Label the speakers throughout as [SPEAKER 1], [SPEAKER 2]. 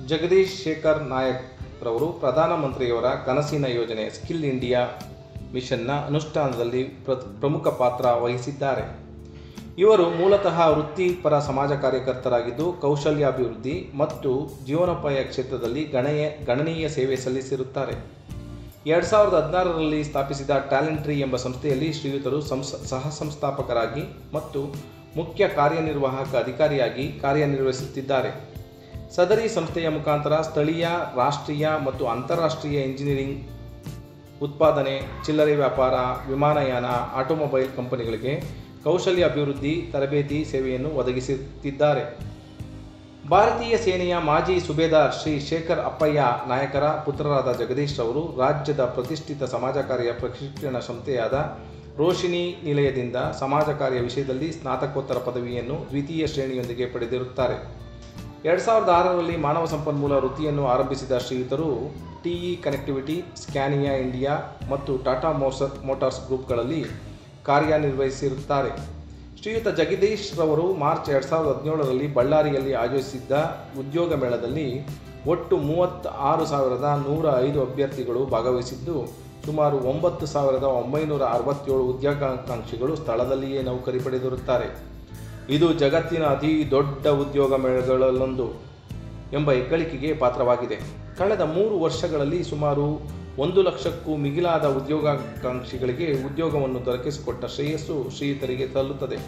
[SPEAKER 1] ಜಗದೀಶ್ ಶೇಖರ್ ನಾಯಕ್ ರವರು ಪ್ರಧಾನಮಂತ್ರಿಯವರ ಕನಸಿನ ಯೋಜನೆ ಸ್ಕಿಲ್ ಇಂಡಿಯಾ ಮಿಷನ್ನ ಅನುಷ್ಠಾನದಲ್ಲಿ ಪ್ರ- ಪ್ರಮುಖ ಪಾತ್ರ ವಹಿಸಿದ್ದಾರೆ ಇವರು ಮೂಲತಃ ವೃತ್ತಿಪರ ಸಮಾಜ ಕಾರ್ಯಕರ್ತರಾಗಿದ್ದು ಕೌಶಲ್ಯಾಭಿವೃದ್ಧಿ ಮತ್ತು ಜೀವನೋಪಾಯ ಕ್ಷೇತ್ರದಲ್ಲಿ ಗಣನೀಯ ಗಣನೀಯ ಸೇವೆ ಸಲ್ಲಿಸಿರುತ್ತಾರೆ ಎರಡು ಸಾವಿರದ ಹದಿನಾರರಲ್ಲಿ ಸ್ಥಾಪಿಸಿದ ಟ್ಯಾಲೆಂಟ್ರಿ ಎಂಬ ಸಂಸ್ಥೆಯಲ್ಲಿ ಶ್ರೀಯುತರು ಸಂಸ್ ಸಹ ಸಂಸ್ಥಾಪಕರಾಗಿ ಮತ್ತು ಮುಖ್ಯ ಕಾರ್ಯನಿರ್ವಾಹಕ ಅಧಿಕಾರಿಯಾಗಿ ಕಾರ್ಯನಿರ್ವಹಿಸುತ್ತಿದ್ದಾರೆ ಸದರಿ ಸಂಸ್ಥೆಯ ಮುಖಾಂತರ ಸ್ಥಳೀಯ ರಾಷ್ಟ್ರೀಯ ಮತ್ತು ಅಂತಾರಾಷ್ಟ್ರೀಯ ಇಂಜಿನಿಯರಿಂಗ್ ಉತ್ಪಾದನೆ ಚಿಲ್ಲರೆ ವ್ಯಾಪಾರ ವಿಮಾನಯಾನ ಆಟೋಮೊಬೈಲ್ ಕಂಪನಿಗಳಿಗೆ ಕೌಶಲ್ಯ ಅಭಿವೃದ್ಧಿ ತರಬೇತಿ ಸೇವೆಯನ್ನು ಒದಗಿಸುತ್ತಿದ್ದಾರೆ ಭಾರತೀಯ ಸೇನೆಯ ಮಾಜಿ ಸುಬೇದಾರ್ ಶ್ರೀ ಶೇಖರ್ ಅಪ್ಪಯ್ಯ ನಾಯಕರ ಪುತ್ರರಾದ ಜಗದೀಶ್ ರವರು ರಾಜ್ಯದ ಪ್ರತಿಷ್ಠಿತ ಸಮಾಜ ಕಾರ್ಯ ಪ್ರಶಿಕ್ಷಣ ಸಂಸ್ಥೆಯಾದ ರೋಶಿನಿ ನಿಲಯದಿಂದ ಸಮಾಜ ಕಾರ್ಯ ವಿಷಯದಲ್ಲಿ ಸ್ನಾತಕೋತ್ತರ ಪದವಿಯನ್ನು ದ್ವಿತೀಯ ಶ್ರೇಣಿಯೊಂದಿಗೆ ಪಡೆದಿರುತ್ತಾರೆ ಎರಡು ಸಾವಿರದ ಆರರಲ್ಲಿ ಮಾನವ ಸಂಪನ್ಮೂಲ ವೃತ್ತಿಯನ್ನು ಆರಂಭಿಸಿದ ಶ್ರೀಯುತರು ಟಿಇ ಕನೆಕ್ಟಿವಿಟಿ ಸ್ಕ್ಯಾನಿಯಾ ಇಂಡಿಯಾ ಮತ್ತು ಟಾಟಾ ಮೋಸ ಮೋಟಾರ್ಸ್ ಗ್ರೂಪ್ಗಳಲ್ಲಿ ಕಾರ್ಯನಿರ್ವಹಿಸಿರುತ್ತಾರೆ ಶ್ರೀಯುತ ಜಗದೀಶ್ ರವರು ಮಾರ್ಚ್ ಎರಡು ಸಾವಿರದ ಹದಿನೇಳರಲ್ಲಿ ಬಳ್ಳಾರಿಯಲ್ಲಿ ಆಯೋಜಿಸಿದ್ದ ಉದ್ಯೋಗ ಮೇಳದಲ್ಲಿ ಒಟ್ಟು ಮೂವತ್ತ ಆರು ಸಾವಿರದ ನೂರ ಐದು ಅಭ್ಯರ್ಥಿಗಳು ಭಾಗವಹಿಸಿದ್ದು ಸುಮಾರು ಒಂಬತ್ತು ಸಾವಿರದ ಒಂಬೈನೂರ ಅರವತ್ತೇಳು ಉದ್ಯೋಗಾಕಾಂಕ್ಷಿಗಳು ಸ್ಥಳದಲ್ಲಿಯೇ ನೌಕರಿ ಪಡೆದಿರುತ್ತಾರೆ ಇದು ಜಗತ್ತಿನ ಅತಿ ದೊಡ್ಡ ಉದ್ಯೋಗ ಮೇಳಗಳಲ್ಲೊಂದು ಎಂಬ ಹೆಗ್ಗಳಿಕೆಗೆ ಪಾತ್ರವಾಗಿದೆ ಕಳೆದ ಮೂರು ವರ್ಷಗಳಲ್ಲಿ ಸುಮಾರು ಒಂದು ಲಕ್ಷಕ್ಕೂ ಮಿಗಿಲಾದ ಉದ್ಯೋಗಾಕಾಂಕ್ಷಿಗಳಿಗೆ ಉದ್ಯೋಗವನ್ನು ದೊರಕಿಸಿಕೊಟ್ಟ ಶ್ರೇಯಸ್ಸು ಶ್ರೀಯುತರಿಗೆ ಸಲ್ಲುತ್ತದೆ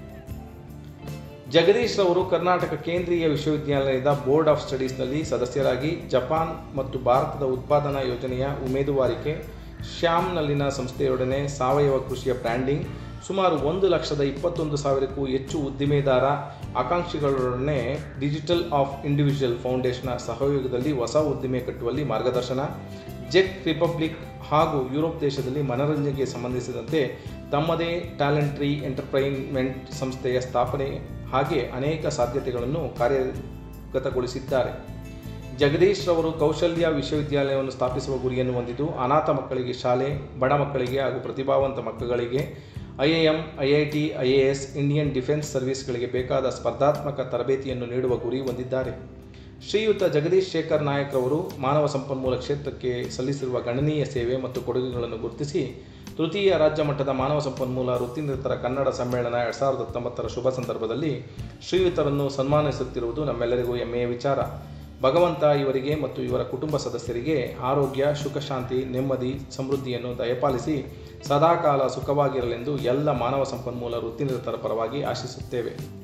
[SPEAKER 1] ಜಗದೀಶ್ ರವರು ಕರ್ನಾಟಕ ಕೇಂದ್ರೀಯ ವಿಶ್ವವಿದ್ಯಾಲಯದ ಬೋರ್ಡ್ ಆಫ್ ಸ್ಟಡೀಸ್ನಲ್ಲಿ ಸದಸ್ಯರಾಗಿ ಜಪಾನ್ ಮತ್ತು ಭಾರತದ ಉತ್ಪಾದನಾ ಯೋಜನೆಯ ಉಮೇದುವಾರಿಕೆ ಶ್ಯಾಮ್ನಲ್ಲಿನ ಸಂಸ್ಥೆಯೊಡನೆ ಸಾವಯವ ಕೃಷಿಯ ಬ್ರ್ಯಾಂಡಿಂಗ್ ಸುಮಾರು ಒಂದು ಲಕ್ಷದ ಇಪ್ಪತ್ತೊಂದು ಸಾವಿರಕ್ಕೂ ಹೆಚ್ಚು ಉದ್ದಿಮೆದಾರ ಆಕಾಂಕ್ಷಿಗಳೊಡನೆ ಡಿಜಿಟಲ್ ಆಫ್ ಇಂಡಿವಿಜುವಲ್ ಫೌಂಡೇಶನ್ನ ಸಹಯೋಗದಲ್ಲಿ ಹೊಸ ಉದ್ದಿಮೆ ಕಟ್ಟುವಲ್ಲಿ ಮಾರ್ಗದರ್ಶನ ಜೆಕ್ ರಿಪಬ್ಲಿಕ್ ಹಾಗೂ ಯುರೋಪ್ ದೇಶದಲ್ಲಿ ಮನರಂಜನೆಗೆ ಸಂಬಂಧಿಸಿದಂತೆ ತಮ್ಮದೇ ಟ್ಯಾಲೆಂಟ್ರಿ ಎಂಟರ್ಪ್ರೈನ್ಮೆಂಟ್ ಸಂಸ್ಥೆಯ ಸ್ಥಾಪನೆ ಹಾಗೆ ಅನೇಕ ಸಾಧ್ಯತೆಗಳನ್ನು ಕಾರ್ಯಗತಗೊಳಿಸಿದ್ದಾರೆ ಜಗದೀಶ್ ರವರು ಕೌಶಲ್ಯ ವಿಶ್ವವಿದ್ಯಾಲಯವನ್ನು ಸ್ಥಾಪಿಸುವ ಗುರಿಯನ್ನು ಹೊಂದಿದ್ದು ಅನಾಥ ಮಕ್ಕಳಿಗೆ ಶಾಲೆ ಬಡ ಮಕ್ಕಳಿಗೆ ಹಾಗೂ ಪ್ರತಿಭಾವಂತ ಮಕ್ಕಳಿಗೆ IAM IIT IAS Indian defence ಸರ್ವಿಸ್ಗಳಿಗೆ ಬೇಕಾದ ಸ್ಪರ್ಧಾತ್ಮಕ ತರಬೇತಿಯನ್ನು ನೀಡುವ ಗುರಿ ಹೊಂದಿದ್ದಾರೆ ಶ್ರೀಯುತ ಜಗದೀಶ್ ಶೇಖರ್ ನಾಯಕ್ ರವರು ಮಾನವ ಸಂಪನ್ಮೂಲ ಕ್ಷೇತ್ರಕ್ಕೆ ಸಲ್ಲಿಸಿರುವ ಗಣನೀಯ ಸೇವೆ ಮತ್ತು ಕೊಡುಗೆಗಳನ್ನು ಗುರುತಿಸಿ ತೃತೀಯ ರಾಜ್ಯ ಮಟ್ಟದ ಮಾನವ ಸಂಪನ್ಮೂಲ ವೃತ್ತಿನಿರತರ ಕನ್ನಡ ಸಮ್ಮೇಳನ ಎರಡು ಸಾವಿರದ ಹತ್ತೊಂಬತ್ತರ ಶುಭ ಸಂದರ್ಭದಲ್ಲಿ ಶ್ರೀಯುತರನ್ನು ಸನ್ಮಾನಿಸುತ್ತಿರುವುದು ನಮ್ಮೆಲ್ಲರಿಗೂ ಹೆಮ್ಮೆಯ ವಿಚಾರ ಭಗವಂತ ಇವರಿಗೆ ಮತ್ತು ಇವರ ಕುಟುಂಬ ಸದಸ್ಯರಿಗೆ ಆರೋಗ್ಯ ಸುಖಶಾಂತಿ ನೆಮ್ಮದಿ ಸಮೃದ್ಧಿಯನ್ನು ದಯಪಾಲಿಸಿ ಸದಾಕಾಲ ಸುಖವಾಗಿರಲೆಂದು ಎಲ್ಲ ಮಾನವ ಸಂಪನ್ಮೂಲ ವೃತ್ತಿನಿರತರ ಪರವಾಗಿ ಆಶಿಸುತ್ತೇವೆ